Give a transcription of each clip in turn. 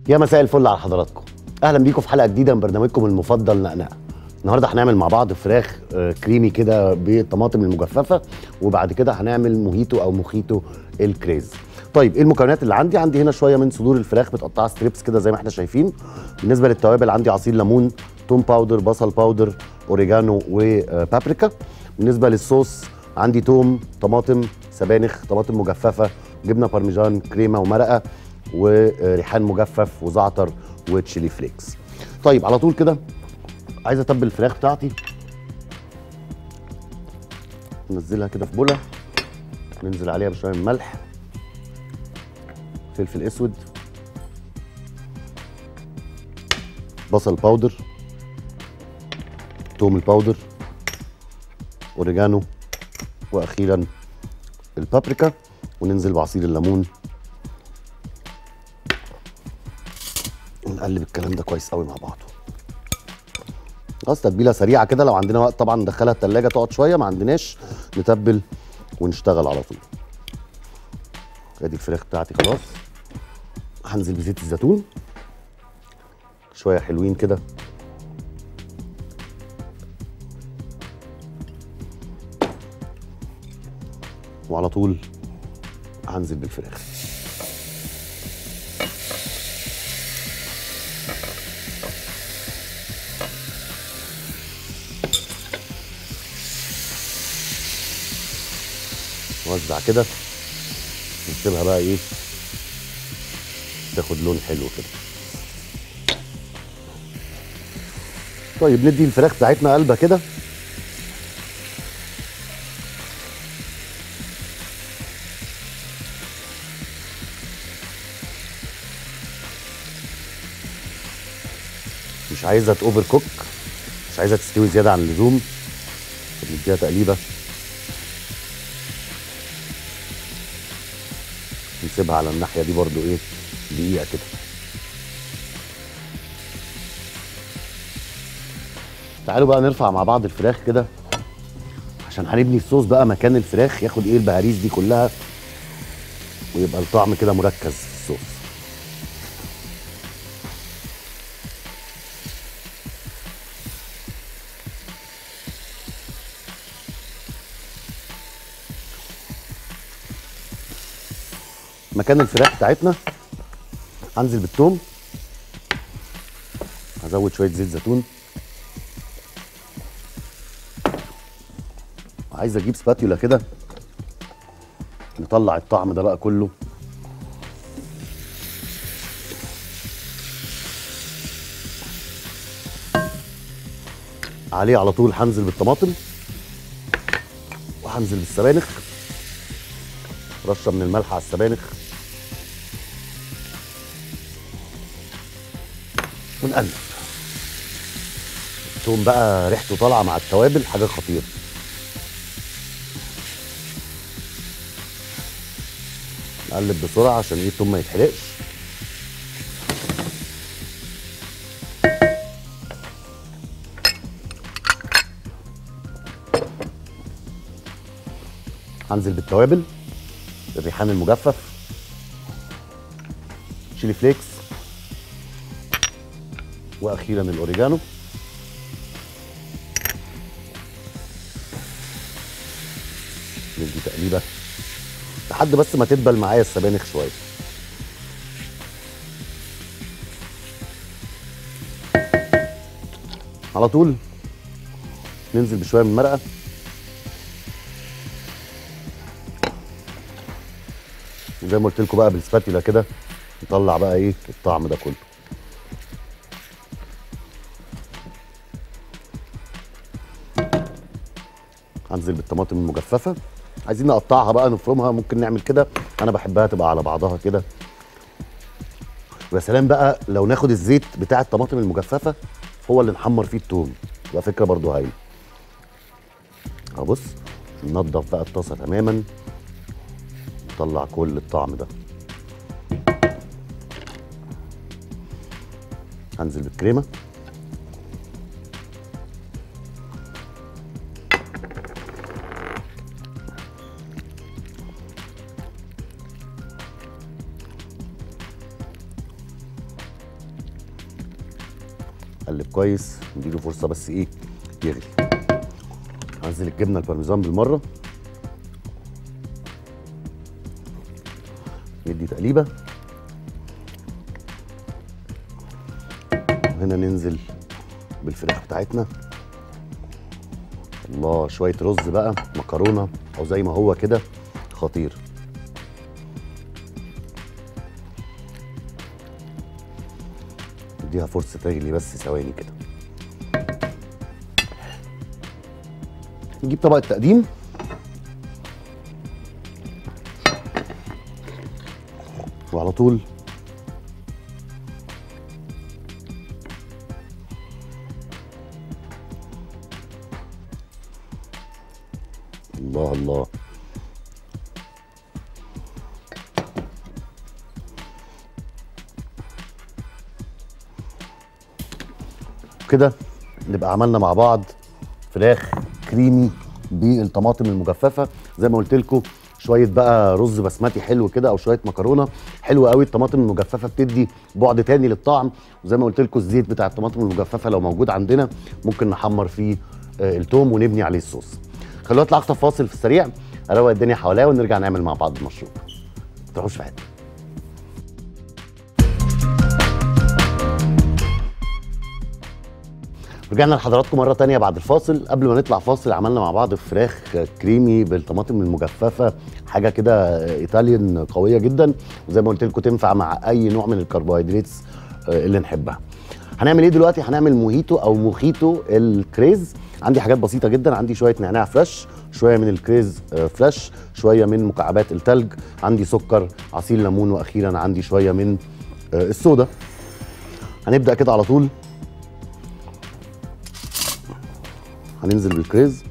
يا مساء الفل على حضراتكم اهلا بيكم في حلقه جديده من برنامجكم المفضل نقنقه النهارده هنعمل مع بعض فراخ آه، كريمي كده بالطماطم المجففه وبعد كده هنعمل موهيتو او موخيتو الكريز طيب ايه المكونات اللي عندي عندي هنا شويه من صدور الفراخ متقطعه ستريبس كده زي ما احنا شايفين بالنسبه للتوابل عندي عصير ليمون توم باودر بصل باودر اوريجانو وبابريكا بالنسبه للصوص عندي توم طماطم سبانخ طماطم مجففه جبنه بارميجان كريمه ومرقه وريحان مجفف وزعتر وتشيلي فليكس طيب على طول كده عايز اتبل الفراخ بتاعتي ننزلها كده في بوله ننزل عليها بشويه من ملح فلفل اسود بصل باودر توم الباودر اوريجانو واخيرا البابريكا وننزل بعصير الليمون ونقلب الكلام ده كويس قوي مع بعضه خلاص تتبيله سريعه كده لو عندنا وقت طبعا ندخلها التلاجة تقعد شويه ما عندناش نتبل ونشتغل على طول ادي الفراخ بتاعتي خلاص هنزل بزيت الزيتون شويه حلوين كده وعلى طول هنزل بالفراخ نوزع كده نسيبها بقى ايه تاخد لون حلو كده طيب ندي الفراخ بتاعتنا قلبه كده مش عايزه اوفر كوك مش عايزه تستوي زياده عن اللزوم نديها تقليبه نسيبها على الناحيه دي برضو ايه دقيقه كده تعالوا بقى نرفع مع بعض الفراخ كده عشان هنبني الصوص بقى مكان الفراخ ياخد ايه البهاريز دي كلها ويبقى الطعم كده مركز في الصوص مكان الفراخ بتاعتنا هنزل بالثوم هزود شويه زيت زيتون عايز اجيب سباتيولا كده نطلع الطعم ده بقى كله عليه على طول هنزل بالطماطم وهنزل بالسبانخ رشه من الملح على السبانخ ونقلب التوم بقى ريحته طالعه مع التوابل حاجه خطيره نقلب بسرعه عشان ايه التوم ما يتحرقش هنزل بالتوابل الريحان المجفف تشيلي فليكس واخيرا الاوريجانو ندي تقليبه لحد بس ما تدبل معايا السبانخ شويه على طول ننزل بشويه من المرقه وزي ما قلت لكم بقى بالسباتيلا كده نطلع بقى ايه الطعم ده كله هنزل بالطماطم المجففه عايزين نقطعها بقى نفرمها ممكن نعمل كده انا بحبها تبقى على بعضها كده ويا سلام بقى لو ناخد الزيت بتاع الطماطم المجففه هو اللي نحمر فيه التوم تبقى فكره برضو هايله اهو بص ننضف بقى الطاسه تماما نطلع كل الطعم ده هنزل بالكريمه نقلب كويس نديله فرصه بس ايه يغلي هنزل الجبنه البارميزان بالمره ندي تقليبه وهنا ننزل بالفراخ بتاعتنا الله شويه رز بقى مكرونه او زي ما هو كده خطير نديها فرصه تغلي بس ثواني كده نجيب طبق التقديم وعلى طول الله الله كده نبقى عملنا مع بعض فراخ كريمي بالطماطم المجففه زي ما قلت لكم شويه بقى رز بسمتي حلو كده او شويه مكرونه حلوه قوي الطماطم المجففه بتدي بعد تاني للطعم وزي ما قلت لكم الزيت بتاع الطماطم المجففه لو موجود عندنا ممكن نحمر فيه آه، التوم ونبني عليه الصوص خلونا نطلع اخطف فاصل في السريع اروق الدنيا حواليا ونرجع نعمل مع بعض المشروب ما تروحوش في حته رجعنا لحضراتكم مرة تانية بعد الفاصل قبل ما نطلع فاصل عملنا مع بعض فراخ كريمي بالطماطم المجففة حاجة كده ايطاليان قوية جدا وزي ما قلت لكم تنفع مع أي نوع من الكربوهيدرات اللي نحبها هنعمل ايه دلوقتي هنعمل موهيتو او موخيتو الكريز عندي حاجات بسيطة جدا عندي شوية نعناع فريش شوية من الكريز آه، فريش شوية من مكعبات التلج عندي سكر عصير ليمون واخيرا عندي شوية من آه، الصودا هنبدأ كده على طول هننزل بالكريز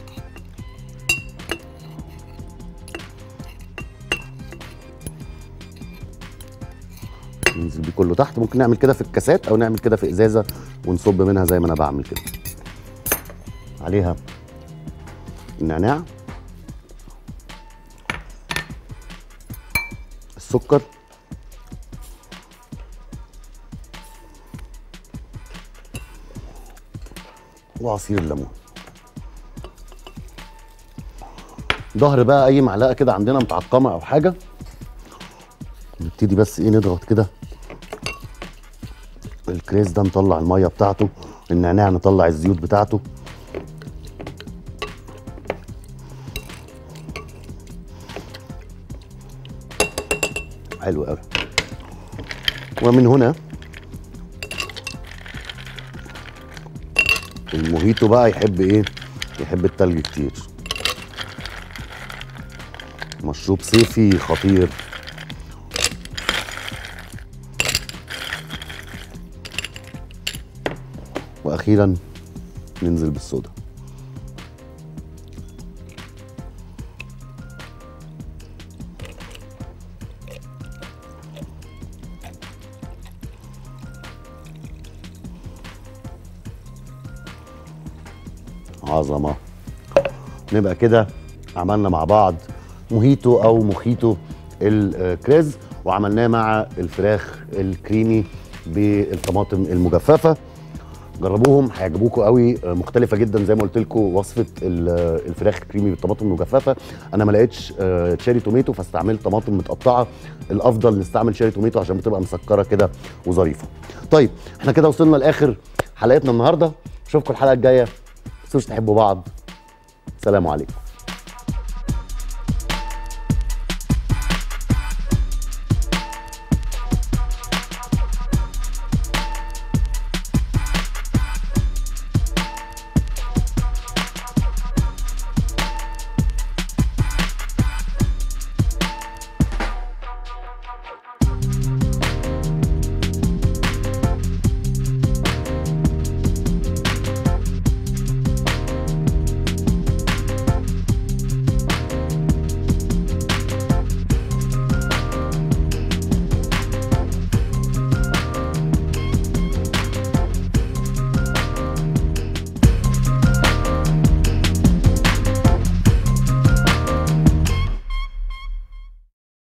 ننزل بيه كله تحت ممكن نعمل كده في الكاسات او نعمل كده في ازازه ونصب منها زي ما انا بعمل كده عليها النعناع السكر وعصير الليمون ظهر بقى اي معلقه كده عندنا متعقمه او حاجه نبتدي بس ايه نضغط كده الكريز ده نطلع الميه بتاعته النعناع نطلع الزيوت بتاعته حلو قوي ومن هنا الموهيتو بقى يحب ايه يحب التلج كتير مشروب صيفي خطير واخيرا ننزل بالصودا عظمه نبقى كده عملنا مع بعض موهيتو او موخيتو الكريز وعملناه مع الفراخ الكريمي بالطماطم المجففه جربوهم هيعجبوكم قوي مختلفه جدا زي ما قلت لكم وصفه ال- الفراخ الكريمي بالطماطم المجففه انا ما لقيتش آه، تشيري توميتو فاستعملت طماطم متقطعه الافضل نستعمل شيري توميتو عشان بتبقى مسكره كده وظريفه طيب احنا كده وصلنا لاخر حلقتنا النهارده اشوفكم الحلقه الجايه ما تنسوش تحبوا بعض سلام عليكم